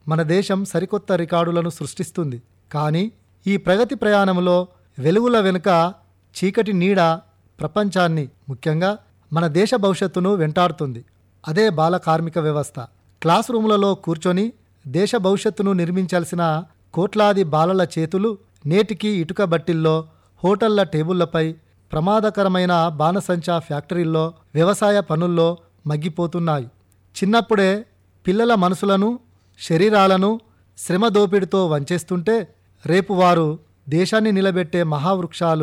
మన దేశం సరికొత్త రికార్డులను సృష్టిస్తుంది కానీ ఈ ప్రగతి ప్రయాణంలో వెలుగుల వెనుక చీకటి నీడ ప్రపంచాన్ని ముఖ్యంగా మన దేశ భవిష్యత్తును వెంటాడుతుంది అదే బాల కార్మిక వ్యవస్థ క్లాస్ రూములలో కూర్చొని దేశ భవిష్యత్తును నిర్మించాల్సిన కోట్లాది బాలల చేతులు నేటికి ఇటుక బట్టిల్లో హోటళ్ల టేబుళ్లపై ప్రమాదకరమైన బాణసంచా ఫ్యాక్టరీల్లో వ్యవసాయ పనుల్లో మగ్గిపోతున్నాయి చిన్నప్పుడే పిల్లల మనసులను శరీరాలను శ్రమ దోపిడితో వంచేస్తుంటే రేపు వారు దేశాన్ని నిలబెట్టే మహావృక్షాలు